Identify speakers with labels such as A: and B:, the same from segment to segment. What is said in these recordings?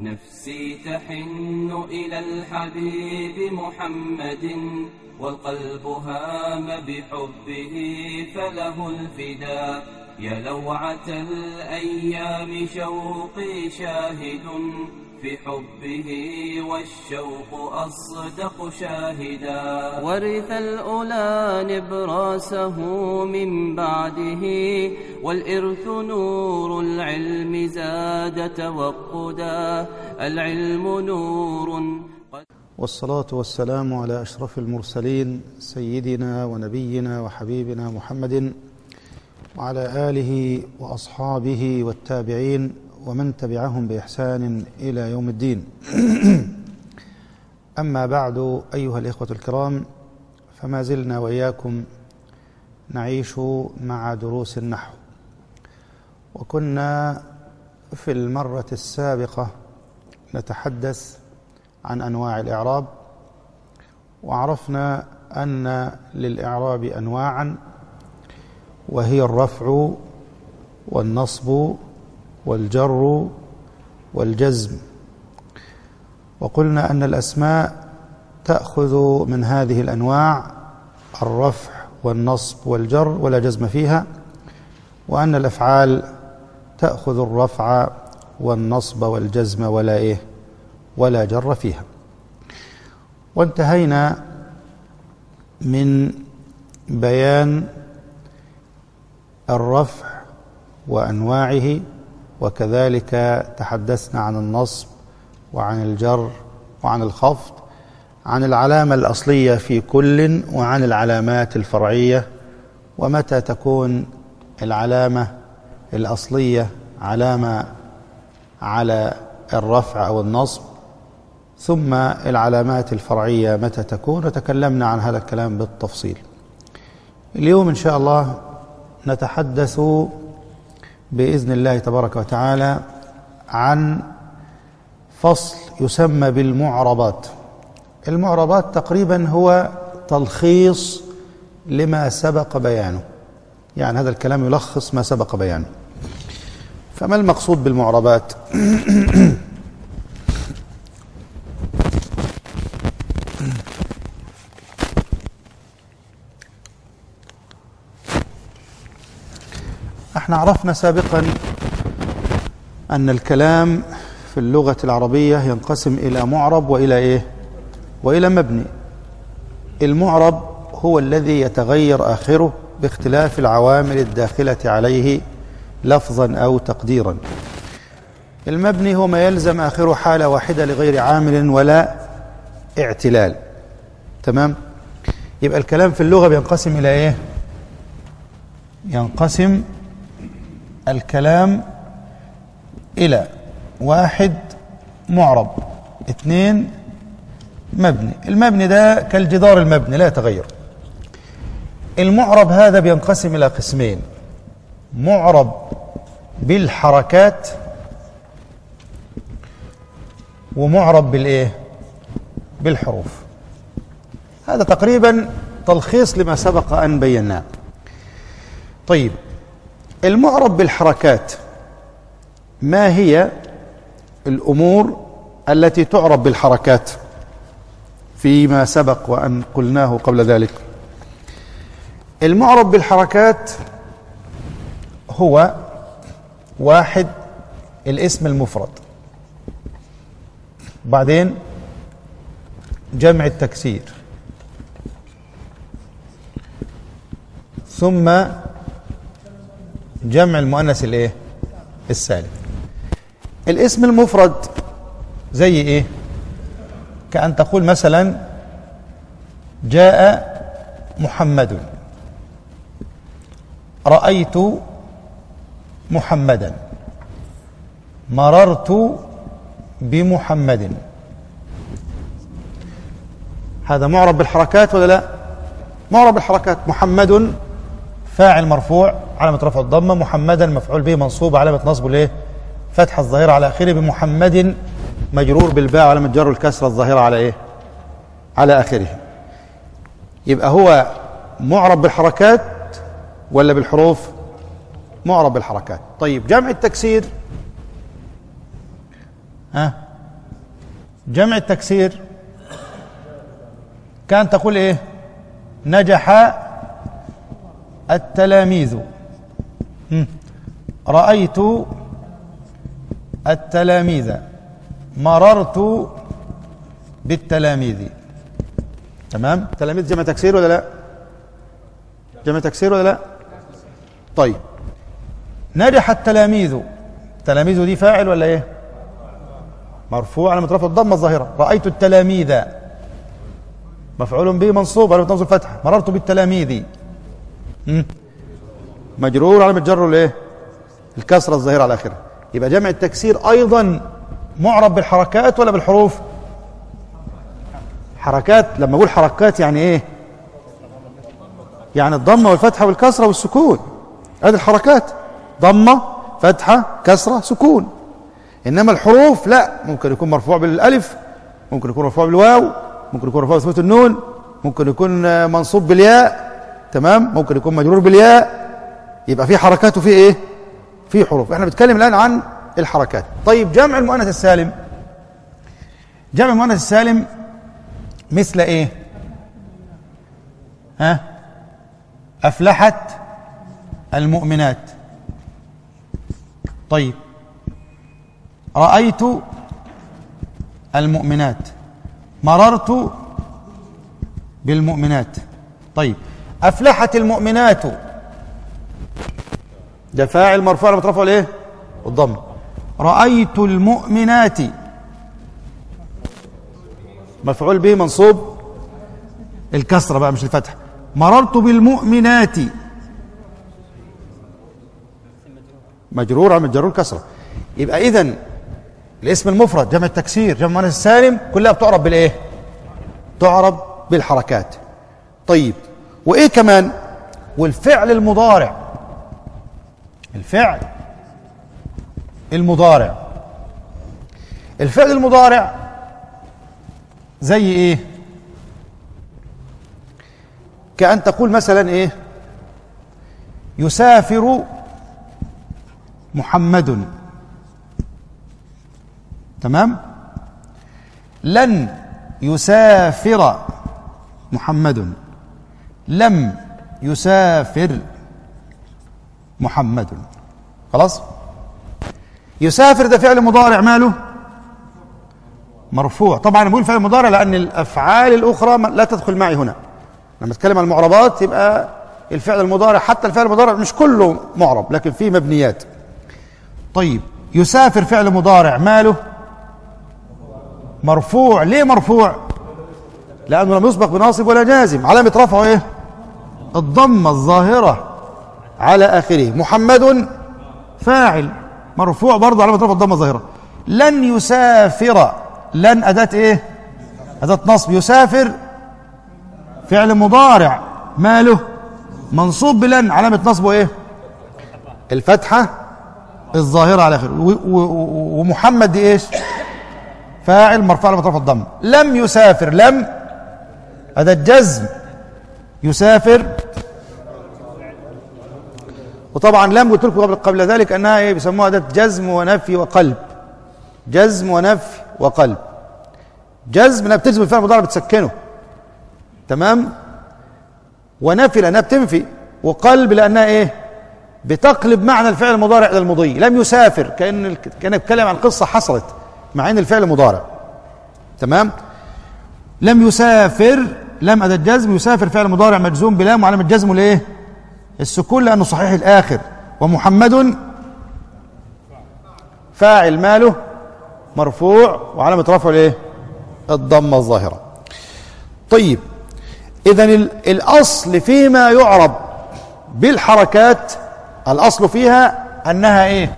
A: نفسي تحن إلى الحبيب محمد والقلب هام بحبه فله الفداء يا لوعة الأيام شوقي شاهد في حبه والشوق أصدق شاهدا
B: ورث الأولى نبراسه من بعده والإرث نور العلم زاد توقدا العلم نور
C: والصلاة والسلام على أشرف المرسلين سيدنا ونبينا وحبيبنا محمد وعلى آله وأصحابه والتابعين ومن تبعهم بإحسان إلى يوم الدين أما بعد أيها الإخوة الكرام فما زلنا وإياكم نعيش مع دروس النحو وكنا في المرة السابقة نتحدث عن أنواع الإعراب وعرفنا أن للإعراب أنواعا وهي الرفع والنصب والجر والجزم وقلنا أن الأسماء تأخذ من هذه الأنواع الرفع والنصب والجر ولا جزم فيها وأن الأفعال تأخذ الرفع والنصب والجزم ولا إيه ولا جر فيها وانتهينا من بيان الرفع وأنواعه وكذلك تحدثنا عن النصب وعن الجر وعن الخفض عن العلامة الأصلية في كل وعن العلامات الفرعية ومتى تكون العلامة الأصلية علامة على الرفع أو النصب ثم العلامات الفرعية متى تكون وتكلمنا عن هذا الكلام بالتفصيل اليوم إن شاء الله نتحدث باذن الله تبارك وتعالى عن فصل يسمى بالمعربات المعربات تقريبا هو تلخيص لما سبق بيانه يعني هذا الكلام يلخص ما سبق بيانه فما المقصود بالمعربات احنا عرفنا سابقا ان الكلام في اللغه العربيه ينقسم الى معرب والى ايه والى مبني المعرب هو الذي يتغير اخره باختلاف العوامل الداخله عليه لفظا او تقديرا المبني هو ما يلزم اخره حاله واحده لغير عامل ولا اعتلال تمام يبقى الكلام في اللغه بينقسم الى ايه ينقسم الكلام إلى واحد معرب اثنين مبني المبني ده كالجدار المبني لا يتغير المعرب هذا بينقسم إلى قسمين معرب بالحركات ومعرب بالإيه بالحروف هذا تقريبا تلخيص لما سبق أن بيناه طيب المعرب بالحركات ما هي الامور التي تعرب بالحركات فيما سبق وان قلناه قبل ذلك المعرب بالحركات هو واحد الاسم المفرد بعدين جمع التكسير ثم جمع المؤنث الايه السالم الاسم المفرد زي ايه كأن تقول مثلا جاء محمد رأيت محمدا مررت بمحمد هذا معرب بالحركات ولا لا معرب بالحركات محمد فاعل مرفوع علامة رفع الضمة محمدا مفعول به منصوب علامة نصبه الايه فتحة الظاهرة على آخره بمحمد مجرور بالباء علامة جر الكسرة الظاهرة على ايه على آخره يبقى هو معرب بالحركات ولا بالحروف معرب بالحركات طيب جمع التكسير ها جمع التكسير كان تقول ايه نجح التلاميذ مم. رأيت التلاميذ مررت بالتلاميذ تمام تلاميذ جمع تكسير ولا لا جمع تكسير ولا لا طيب نجح التلاميذ التلاميذ دي فاعل ولا ايه مرفوع على مترفع الضمه الظاهره رايت التلاميذ مفعول به منصوب على تنصب الفتحه مررت بالتلاميذ مم. مجرور على متجر الايه الكسره الظاهره على اخره يبقى جمع التكسير ايضا معرب بالحركات ولا بالحروف حركات لما اقول حركات يعني ايه يعني الضمه والفتحه والكسره والسكون هذه الحركات ضمه فتحه كسره سكون انما الحروف لا ممكن يكون مرفوع بالالف ممكن يكون مرفوع بالواو ممكن يكون مرفوع بثبوت النون ممكن يكون آه، منصوب بالياء تمام ممكن يكون مجرور بالياء يبقى في حركات وفي ايه في حروف احنا بنتكلم الان عن الحركات طيب جمع المؤنث السالم جمع المؤنث السالم مثل ايه ها افلحت المؤمنات طيب رايت المؤمنات مررت بالمؤمنات طيب افلحت المؤمنات ده فاعل مرفوع على مترفع الايه الضم رايت المؤمنات مفعول به منصوب الكسره بقى مش الفتح مررت بالمؤمنات مجرور على مجرور كسره يبقى اذا الاسم المفرد جمع التكسير جمع المؤنث السالم كلها بتعرب بالايه تعرب بالحركات طيب وايه كمان والفعل المضارع الفعل المضارع الفعل المضارع زي ايه كأن تقول مثلا ايه يسافر محمد تمام لن يسافر محمد لم يسافر محمد خلاص يسافر ده فعل مضارع ماله مرفوع طبعا بقول فعل مضارع لان الافعال الاخرى لا تدخل معي هنا لما اتكلم عن المعربات يبقى الفعل المضارع حتى الفعل المضارع مش كله معرب لكن فيه مبنيات طيب يسافر فعل مضارع ماله مرفوع ليه مرفوع لانه لم يسبق بناصب ولا جازم علامه رفعه ايه الضمه الظاهره على اخره محمد فاعل مرفوع برضه علامه رفع الضمه الظاهره لن يسافر لن اداه ايه اداه نصب يسافر فعل مضارع ماله منصوب بلن علامه نصبه ايه الفتحه الظاهره على اخره و- و- و- ومحمد دي ايش فاعل مرفوع على رفع الضم لم يسافر لم اداه جزم يسافر وطبعا لم قلت لكم قبل قبل ذلك انها ايه بيسموها اداه جزم ونفي وقلب جزم ونفي وقلب جزم انها بتجزم الفعل المضارع بتسكنه تمام ونفي لانها بتنفي وقلب لانها ايه بتقلب معنى الفعل المضارع الى المضي لم يسافر كان ال- كان بيتكلم عن قصه حصلت مع ان الفعل مضارع تمام لم يسافر لم اداه جزم يسافر فعل مضارع مجزوم بلام وعلامه جزمه الايه السكون لانه صحيح الاخر ومحمد فاعل ماله مرفوع وعلامه رفعه الايه الضمه الظاهره طيب اذا ال- الاصل فيما يعرب بالحركات الاصل فيها انها ايه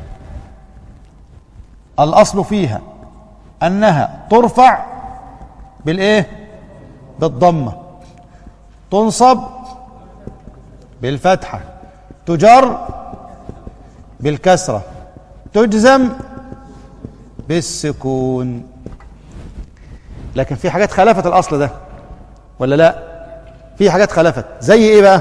C: الاصل فيها انها ترفع بالايه بالضمه تنصب بالفتحه تجر بالكسره تجزم بالسكون لكن في حاجات خالفت الاصل ده ولا لا في حاجات خالفت زي ايه بقى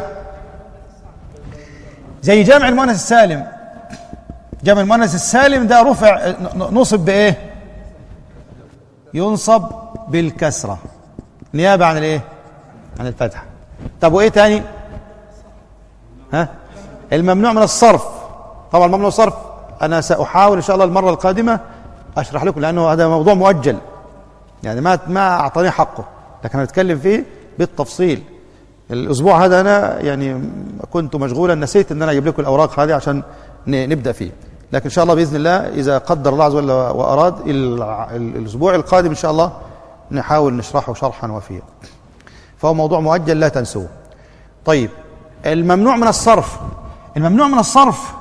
C: زي جمع المؤنث السالم جمع المؤنث السالم ده رفع ن- نصب بايه ينصب بالكسرة نيابة عن الايه عن الفتحة طب وايه تاني ها الممنوع من الصرف طبعا ممنوع الصرف انا ساحاول ان شاء الله المره القادمه اشرح لكم لانه هذا موضوع مؤجل يعني ما ما اعطاني حقه لكن هنتكلم فيه بالتفصيل الاسبوع هذا انا يعني كنت مشغولا نسيت ان انا اجيب لكم الاوراق هذه عشان ن- نبدا فيه لكن ان شاء الله باذن الله اذا قدر الله عز وجل واراد الع- ال- الاسبوع القادم ان شاء الله نحاول نشرحه شرحا وفيا فهو موضوع مؤجل لا تنسوه طيب الممنوع من الصرف الممنوع من الصرف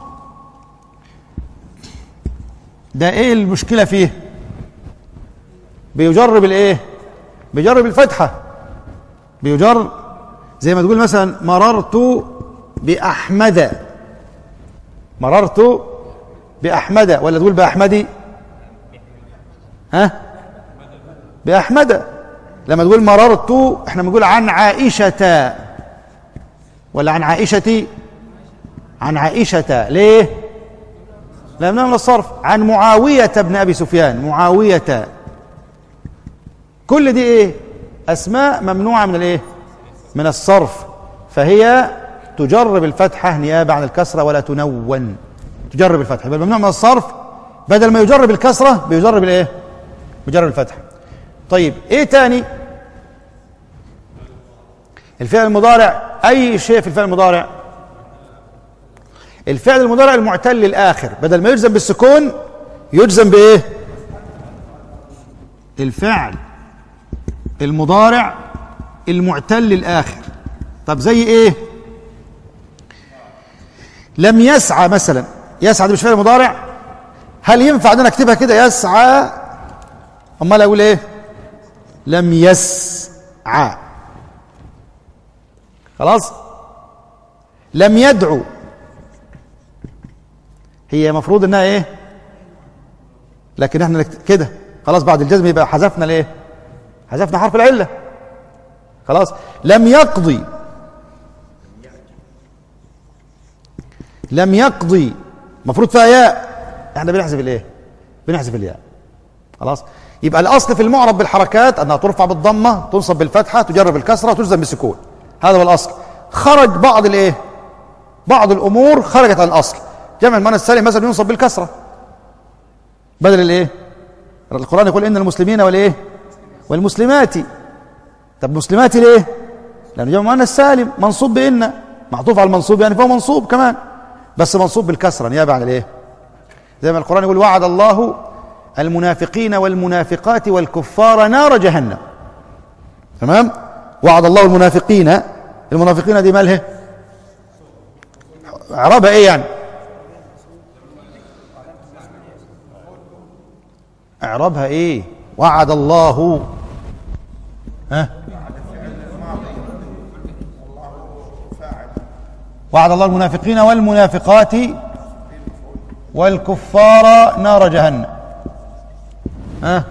C: ده ايه المشكله فيه بيجرب الايه بيجرب الفتحه بيجر زي ما تقول مثلا مررت باحمد مررت باحمد ولا تقول باحمدي ها باحمد لما تقول مررت احنا بنقول عن عائشه ولا عن عائشتي عن عائشه ليه لا من الصرف عن معاويه بن ابي سفيان معاويه كل دي ايه اسماء ممنوعه من الايه من الصرف فهي تجرب الفتحه نيابه عن الكسره ولا تنون تجرب الفتحه يبقى ممنوع من الصرف بدل ما يجرب الكسره بيجرب الايه بيجرب الفتحه طيب ايه تاني الفعل المضارع اي شيء في الفعل المضارع الفعل المضارع المعتل الاخر بدل ما يجزم بالسكون يجزم بايه الفعل المضارع المعتل الاخر طب زي ايه لم يسعى مثلا يسعى دي مش فعل مضارع هل ينفع ان انا اكتبها كده يسعى امال اقول ايه لم يسعى خلاص لم يدعو هي مفروض انها ايه لكن احنا نكت- كده خلاص بعد الجزم يبقى حذفنا الايه حذفنا حرف العله خلاص لم يقضي لم يقضي مفروض فيها ياء احنا بنحذف الايه بنحذف الياء خلاص يبقى الاصل في المعرب بالحركات انها ترفع بالضمه تنصب بالفتحه تجرب الكسره تجزم بالسكون هذا هو الاصل خرج بعض الايه بعض الامور خرجت عن الاصل جمع المؤنث السالم مثلا ينصب بالكسره بدل الايه القران يقول ان المسلمين والايه والمسلمات طب مسلمات ليه لانه جمع مؤنث سالم منصوب بان معطوف على المنصوب يعني فهو منصوب كمان بس منصوب بالكسره نيابه عن الايه زي ما القران يقول وعد الله المنافقين والمنافقات والكفار نار جهنم تمام وعد الله المنافقين المنافقين دي مالها اعرابها ايه يعني اعرابها ايه وعد الله ها وعد الله المنافقين والمنافقات والكفار نار جهنم ها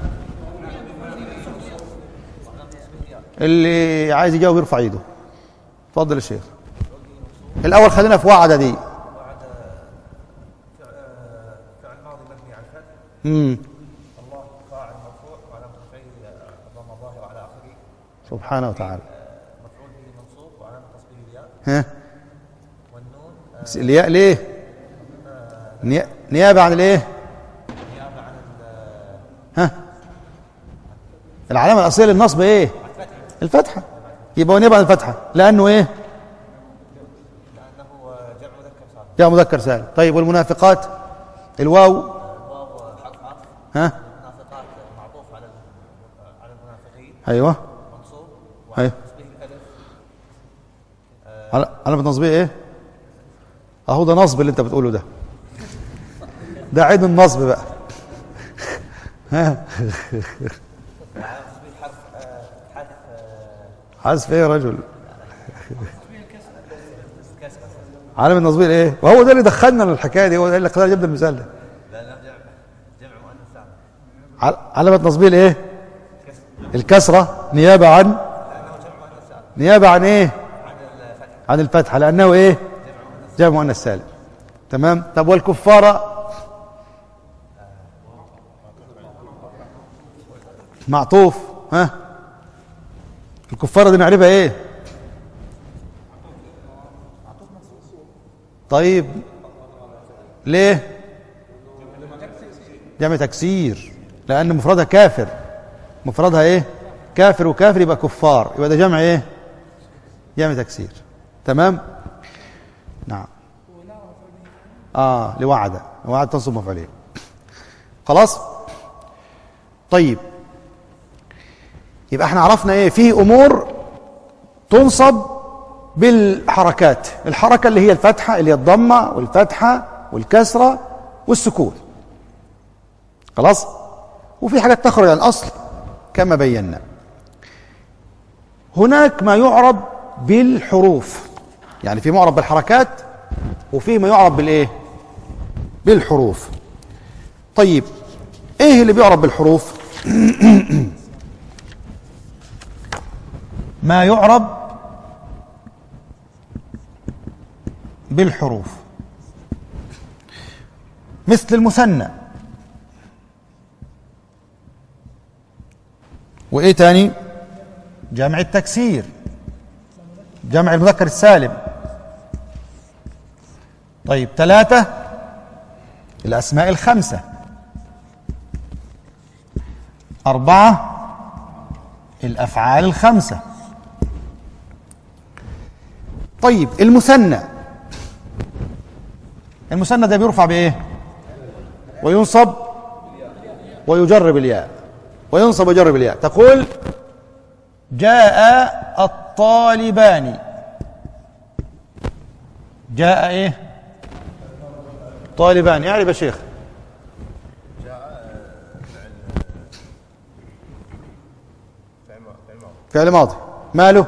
C: اللي عايز يجاوب يرفع ايده اتفضل يا شيخ الاول خلينا في وعد دي
D: فعل ماضي مبني على الفتح
C: امم
D: الله فاعل مرفوع وعلى مرفعه الضمه الظاهره على اخره
C: سبحانه وتعالى
D: مفعول به منصوب وعلامه تصبيره الياء
C: ها
D: والنون آه،
C: بس الياء ليه ني- نيابه عن الايه
D: نيابه عن ال-
C: ها العلامه الاصليه للنصب ايه الفتحه يبقى هو نيابه عن الفتحه لانه ايه
D: لانه جمع مذكر سالم
C: جاء مذكر سالم طيب والمنافقات الواو
D: الواو حرف عطف
C: ها
D: المنافقات معطوف على ال- على المنافقين
C: ايوه
D: منصوب
C: ايوه
D: تصبيه الالف
C: على علامه نصبيه ايه اهو ده نصب اللي انت بتقوله ده ده عيد النصب بقى ها
D: تصبيه حرف آه، حرف آه،
C: حذف ايه يا رجل علامة نصبيه ايه وهو ده اللي دخلنا للحكايه دي هو ده اللي خلانا جبنا المثال ده
D: لا لا جمع جمع مؤنث سالم
C: عل- علامة نصبيه الايه الكسرة نيابة عن نيابة عن ايه عن الفتحة لأنه ايه جمع مؤنث سالم تمام طب والكفارة معطوف ها الكفارة دي نعرفها ايه طيب ليه جمع تكسير لأن مفردها كافر مفردها ايه كافر وكافر يبقى كفار يبقى ده جمع ايه جمع تكسير تمام نعم اه لوعد وعد تنصب مفعولين خلاص طيب يبقى احنا عرفنا ايه فيه امور تنصب بالحركات الحركه اللي هي الفتحه اللي هي الضمه والفتحه والكسره والسكون خلاص وفي حاجات تخرج عن الاصل كما بينا هناك ما يعرب بالحروف يعني في معرب بالحركات وفي ما يعرب بالايه بالحروف طيب ايه اللي بيعرب بالحروف ما يعرب بالحروف مثل المثنى وايه تاني جمع التكسير جمع المذكر السالم طيب ثلاثة الأسماء الخمسة أربعة الأفعال الخمسة طيب المثنى المثنى ده بيرفع بإيه وينصب ويجر بالياء وينصب ويجر بالياء تقول جاء الطالبان جاء ايه طالبان اعرف يا شيخ فعل ماضي ماله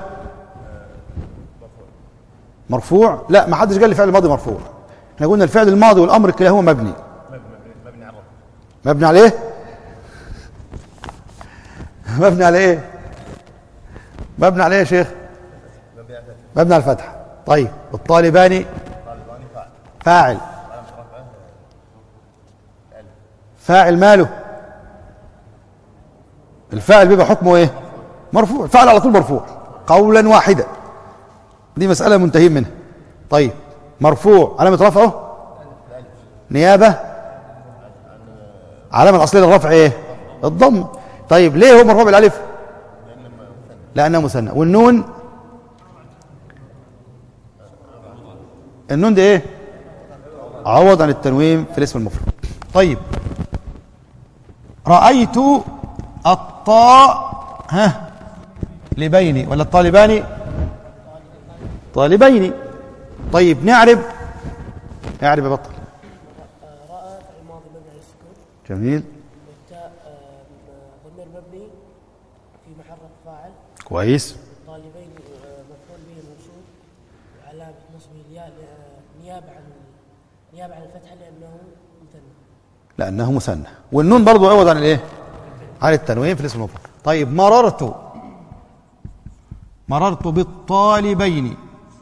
C: مرفوع لا ما حدش قال لي فعل ماضي مرفوع احنا قلنا الفعل الماضي والامر كلاهما مبني
D: مبني على الرفع
C: مبني على ايه مبني على ايه مبني على ايه يا شيخ
D: مبني على الفتح
C: مبني على الفتح طيب الطالباني
D: طالباني فاعل
C: فاعل
D: علامة رفعه الألف
C: فاعل ماله الفاعل بيبقى حكمه ايه مرفوع الفاعل على طول مرفوع قولا واحدا دي مسألة منتهين منها طيب مرفوع علامة رفعه نيابة علامة الأصلية للرفع ايه الضم طيب ليه هو مرفوع بالالف لأنه مثنى والنون النون دي ايه عوض عن التنوين في الاسم المفرد طيب رأيت الطاء ها لبيني ولا الطالبان طالبين طيب نعرب اعرب يا بطل
E: راى فعل ماضي مبني على السكون
C: جميل
E: والتاء آه، ضمير مبني في محل رفع فاعل
C: كويس
E: طالبين آه، مفعول به منصوب وعلامة نصبه الياء آه، نيابة عن نيابة عن الفتحة لأنه مثنى
C: لأنه مثنى والنون برضو عوض عن الايه عن التنوين في الاسم المفرد طيب مررت مررت بالطالبين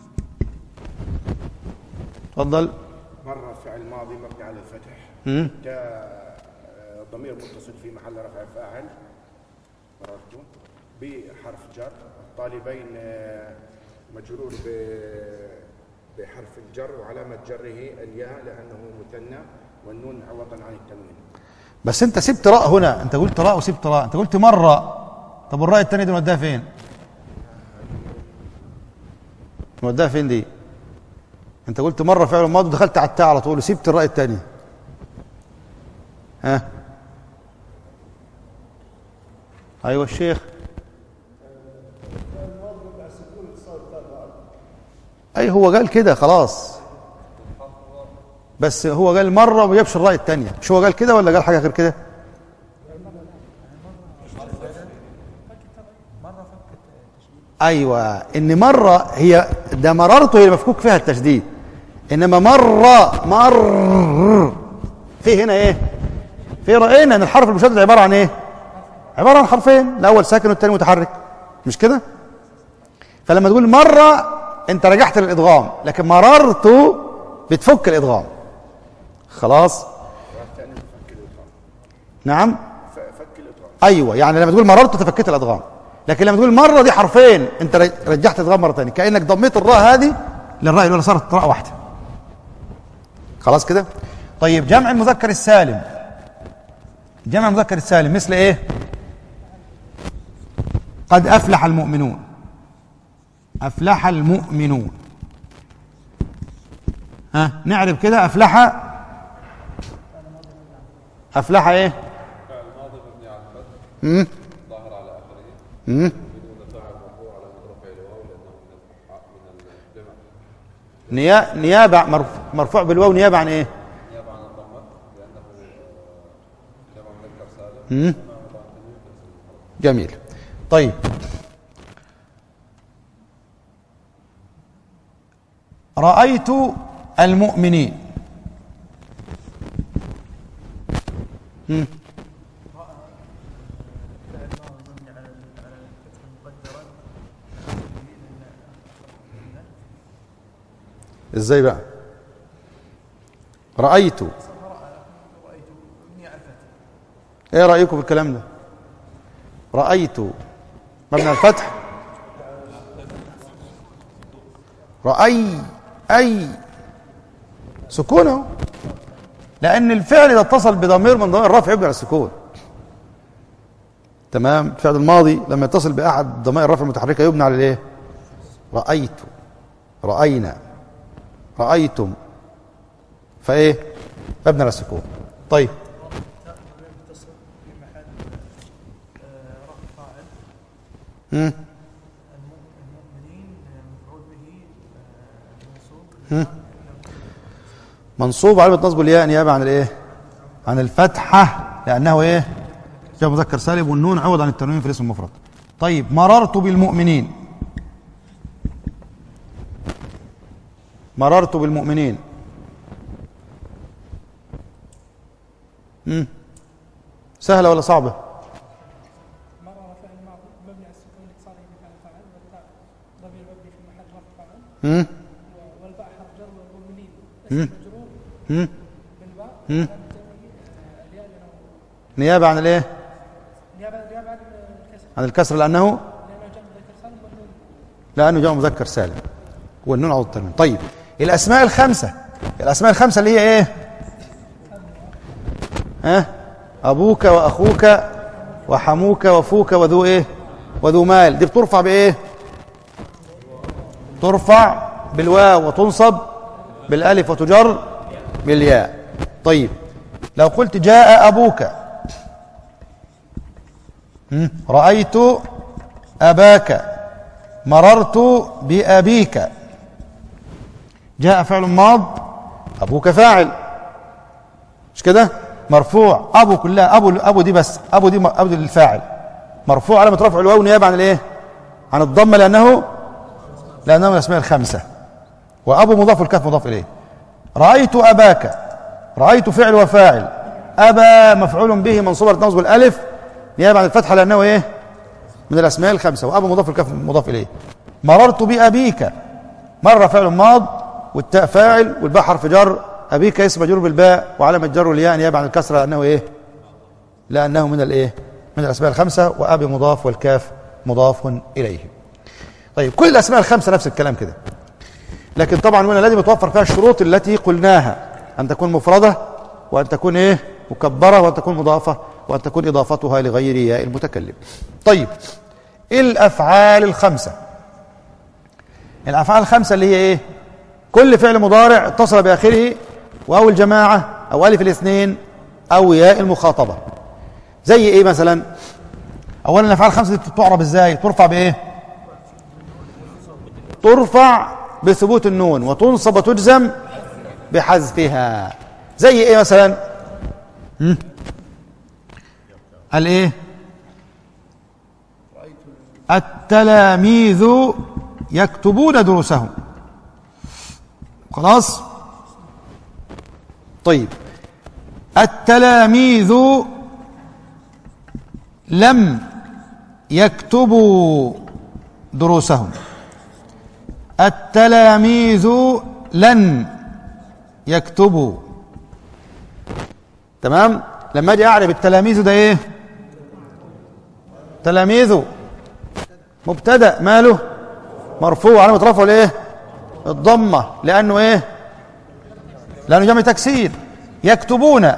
C: تفضل
F: مرة فعل ماضي مبني على الفتح
C: مم.
F: جاء آه، ضمير متصل في محل رفع فاعل مررت بحرف جر الطالبين آه، مجرور ب- بحرف الجر وعلامة جره الياء لأنه مثنى والنون عوضا عن التنوين
C: بس انت سبت راء هنا انت قلت راء وسبت راء انت قلت مرة طب والراء الثانية دي نوديها فين نوديها فين دي انت قلت مرة فعل ماضي ودخلت على التاء على طول وسبت الراء الثانية ها ايوه الشيخ اي هو قال كده خلاص بس هو قال مرة وما جابش الراء الثانية مش هو قال كده ولا قال حاجة غير كده ايوه ان مره هي ده مررت هي مفكوك فيها التشديد انما مره مر في هنا ايه في راينا ان الحرف المشدد عباره عن ايه عباره عن حرفين الاول ساكن والثاني متحرك مش كده فلما تقول مره انت رجعت للادغام لكن مررت بتفك الادغام خلاص نعم
F: ف- فك الإطراف
C: ايوه يعني لما تقول مررت تفكيت الادغام لكن لما تقول مره دي حرفين انت ر- رجعت الادغام مره ثانيه كانك ضميت الراء هذه للراء الاولى صارت راء واحده خلاص كده طيب جمع المذكر السالم جمع المذكر السالم مثل ايه قد افلح المؤمنون افلح المؤمنون ها نعرف كده افلح افلح ايه امم امم نيا- نيابة مرف- مرفوع بالواو نيابة عن ايه؟ مم. جميل طيب رأيت المؤمنين مم. ازاي بقى رأيت ايه رأيكم في الكلام ده رأيت مبنى الفتح رأي أي سكونه لأن الفعل إذا اتصل بضمير من ضمير الرفع يبني على السكون تمام الفعل الماضي لما يتصل بأحد ضمائر الرفع المتحركة يبنى على الإيه رأيت رأينا رأيتم فإيه مبني على السكون طيب مم. مم. منصوب علامة نصب الياء نيابة عن الايه؟ عن الفتحة لأنه ايه؟ جاء مذكر سالم والنون عوض عن التنوين في الاسم المفرد. طيب مررت بالمؤمنين. مررت بالمؤمنين. مم. سهلة ولا صعبة؟
E: مرة فعل ماضي مبني على السكون الاتصالي بفعل فاعل والتاء ضمير مبني في محل رفع فاعل
C: مم.
E: والباء حرف جر والمؤمنين
C: مم.
E: اسم مجرور
C: مم.
E: بالباء
C: مم.
E: علامة جره الياء لأنه
C: نيابة عن الايه؟
E: نيابة نيابة عن الكسر
C: عن الكسر لأنه
E: لأنه جمع ذكر سالم والنون
C: لأنه جاء مذكر سالم والنون عوض التنوين طيب الأسماء الخمسة الأسماء الخمسة اللي هي إيه ها أبوك وأخوك وحموك وفوك وذو إيه وذو مال دي بترفع بإيه ترفع بالواو وتنصب بالألف وتجر بالياء طيب لو قلت جاء أبوك هم؟ رأيت أباك مررت بأبيك جاء فعل ماض أبوك فاعل مش كده مرفوع أبو كلها أبو أبو دي بس أبو دي أبو دي الفاعل مرفوع علامة رفع الواو نيابة عن الإيه عن الضمة لأنه لأنه من الأسماء الخمسة وأبو مضاف والكاف مضاف إليه رأيت أباك رأيت فعل وفاعل أبا مفعول به منصوب على نصب الألف نيابة عن الفتحة لأنه إيه من الأسماء الخمسة وأبو مضاف الكاف مضاف إليه مررت بأبيك مر فعل ماض والتاء فاعل والباء حرف جر أبيك اسم مجرور بالباء وعلامة جر والياء نيابة عن الكسرة لأنه إيه لأنه من الإيه من الأسماء الخمسة وأبي مضاف والكاف مضاف إليه طيب كل الأسماء الخمسة نفس الكلام كده لكن طبعا هنا لازم يتوفر فيها الشروط التي قلناها أن تكون مفردة وأن تكون إيه مكبرة وأن تكون مضافة وأن تكون إضافتها لغير ياء المتكلم طيب الأفعال الخمسة الأفعال الخمسة اللي هي إيه كل فعل مضارع اتصل بآخره واو الجماعة أو ألف الاثنين أو ياء المخاطبة زي إيه مثلا أولا الأفعال الخمسة دي تعرب إزاي ترفع بإيه ترفع بثبوت النون وتنصب وتجزم بحذفها زي إيه مثلا هم؟ الإيه التلاميذ يكتبون دروسهم خلاص طيب التلاميذ لم يكتبوا دروسهم التلاميذ لن يكتبوا تمام لما اجي اعرف التلاميذ ده ايه تلاميذه مبتدا ماله مرفوع علامه رفعه الايه الضمه لانه ايه لانه جمع تكسير يكتبون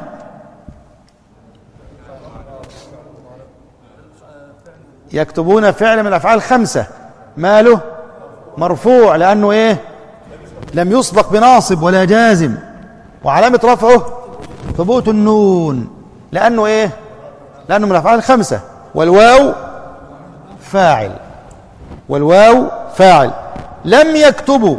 C: يكتبون فعل من الافعال الخمسه ماله مرفوع لانه ايه لم يسبق بناصب ولا جازم وعلامه رفعه ثبوت النون لانه ايه لانه من الافعال الخمسه والواو فاعل والواو فاعل لم يكتبوا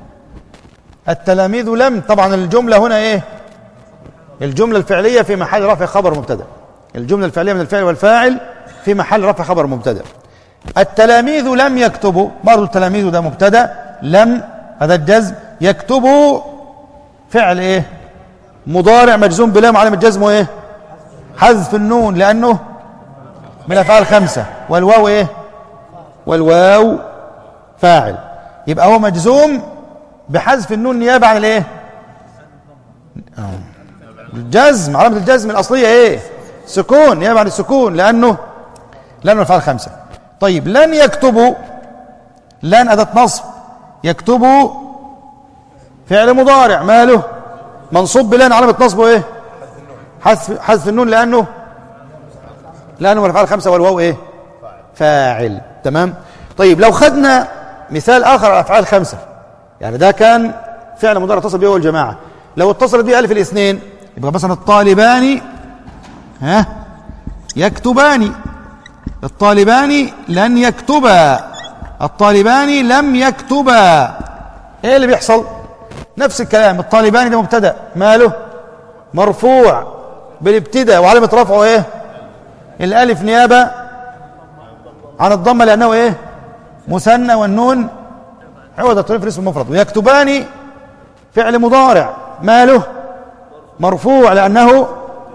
C: التلاميذ لم طبعا الجمله هنا ايه الجمله الفعليه في محل رفع خبر مبتدا الجمله الفعليه من الفعل والفاعل في محل رفع خبر مبتدا التلاميذ لم يكتبوا برضه التلاميذ ده مبتدا لم هذا الجزم يكتبوا فعل ايه مضارع مجزوم بلام علامه جزمه ايه حذف النون لانه من الافعال الخمسه والواو ايه والواو فاعل يبقى هو مجزوم بحذف النون نيابه عن الايه آه. الجزم علامه الجزم الاصليه ايه سكون نيابه عن السكون لانه لانه الافعال الخمسه طيب لن يكتبوا لن اداه نصب يكتبوا فعل مضارع ماله منصوب بلان علامه نصبه ايه حذف حذف النون لانه لانه من الافعال الخمسه والواو ايه فاعل تمام طيب لو خدنا مثال اخر على الافعال الخمسه يعني ده كان فعل مضارع اتصل به هو الجماعه لو اتصلت به الف الاثنين يبقى مثلا الطالبان ها يكتبان الطالبان لن يكتبا الطالبان لم يكتبا ايه اللي بيحصل نفس الكلام الطالبان ده مبتدا ماله مرفوع بالابتداء وعلامه رفعه ايه الالف نيابه عن الضمه لانه ايه مثنى والنون عوض الطريق في الاسم المفرد ويكتبان فعل مضارع ماله مرفوع لانه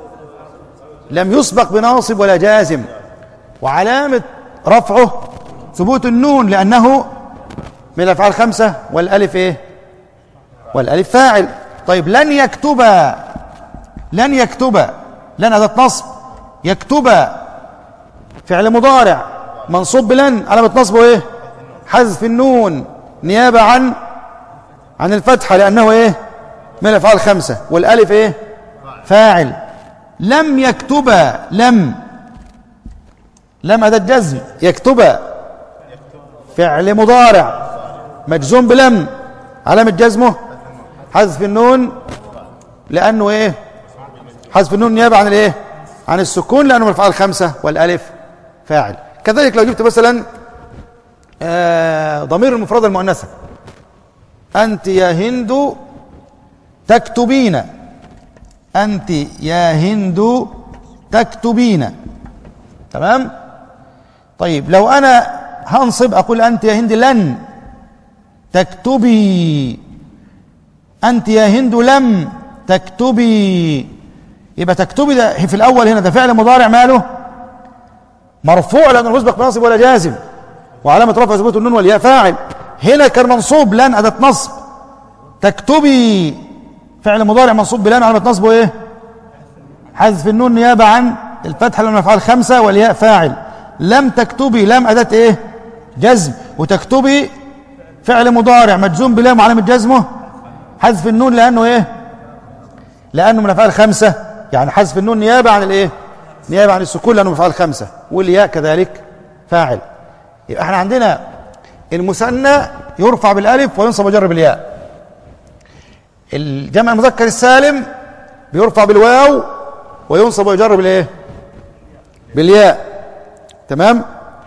C: لم يسبق بناصب ولا جازم وعلامه رفعه ثبوت النون لانه من الافعال الخمسه والالف ايه والالف فاعل طيب لن يكتبا لن يكتبا لن اداه نصب يكتبا فعل مضارع منصوب بلن علامه نصبه ايه حذف النون نيابه عن عن الفتحه لانه ايه من الافعال الخمسه والالف ايه فاعل لم يكتبا لم لم اداه جزم يكتبا فعل مضارع مجزوم بلم علامه جزمه حذف النون لانه ايه حذف النون نيابه عن الايه عن السكون لانه من الافعال الخمسه والالف فاعل كذلك لو جبت مثلا آه ضمير المفردة المؤنثة أنت يا هند تكتبين أنت يا هند تكتبين تمام طيب لو أنا هنصب أقول أنت يا هند لن تكتبي أنت يا هند لم تكتبي يبقى تكتبي ده في الأول هنا ده فعل مضارع ماله مرفوع لأنه مسبق بناصب ولا جازم وعلامة رفع ثبوت النون والياء فاعل هنا كان منصوب لن أداة نصب تكتبي فعل مضارع منصوب بلان علامة نصبه إيه حذف النون نيابة عن الفتحة لأنه أفعال خمسة والياء فاعل لم تكتبي لم أداة إيه جزم وتكتبي فعل مضارع مجزوم بلام وعلامة جزمه حذف النون لأنه إيه لأنه من أفعال خمسة يعني حذف النون نيابة عن الإيه نيابة عن السكون لأنه من أفعال خمسة والياء كذلك فاعل يبقى احنا عندنا المثنى يرفع بالالف وينصب ويجر بالياء الجمع المذكر السالم بيرفع بالواو وينصب ويجر بالايه بالياء تمام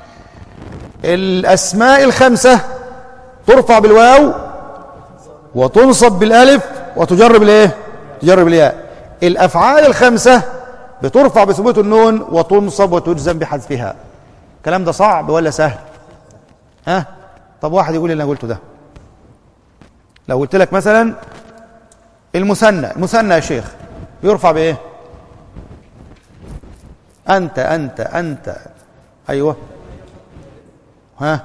C: الاسماء الخمسه ترفع بالواو وتنصب بالالف وتجر بالايه تجر بالياء الافعال الخمسه بترفع بثبوت النون وتنصب وتجزم بحذفها الكلام ده صعب ولا سهل ها طب واحد يقول اللي انا قلته ده لو قلت لك مثلا المثنى المثنى يا شيخ يرفع بايه انت انت انت ايوه ها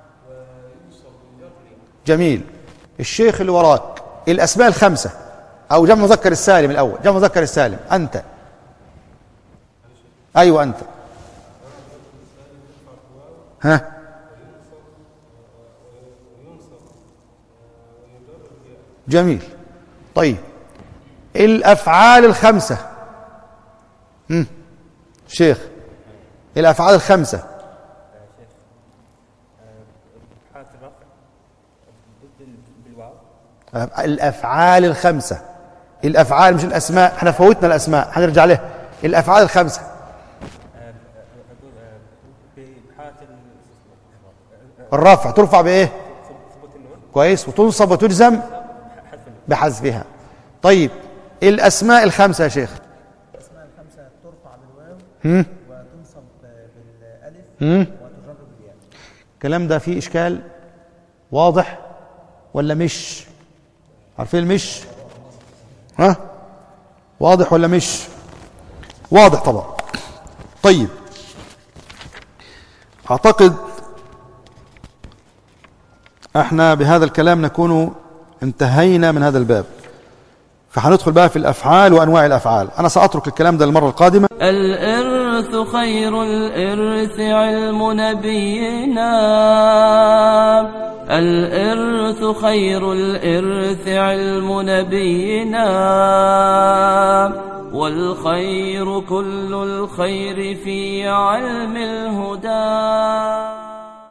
C: جميل الشيخ اللي وراك الاسماء الخمسه او جمع مذكر السالم الاول جمع مذكر السالم انت ايوه انت ها جميل طيب الأفعال الخمسة هم. شيخ الأفعال الخمسة
D: حالة الرفع ضد بالواو
C: الأفعال الخمسة الأفعال مش الأسماء احنا فوتنا الأسماء هنرجع لها الأفعال الخمسة
D: أقول بحالة
C: الرفع ترفع بإيه
D: ثبوت النون
C: كويس وتنصب وتجزم بحذفها طيب الأسماء الخمسة يا شيخ
G: الأسماء الخمسة ترفع بالواو
C: هم؟
G: وتنصب بالألف
C: هم؟
G: وتجر بالياء
C: الكلام ده فيه إشكال واضح ولا مش عارفين المش ها واضح ولا مش واضح طبعا طيب أعتقد احنا بهذا الكلام نكون انتهينا من هذا الباب فهندخل بقى في الأفعال وأنواع الأفعال أنا سأترك الكلام ده المرة القادمة
B: الإرث خير الإرث علم نبينا الإرث خير الإرث علم نبينا والخير كل الخير في علم الهدى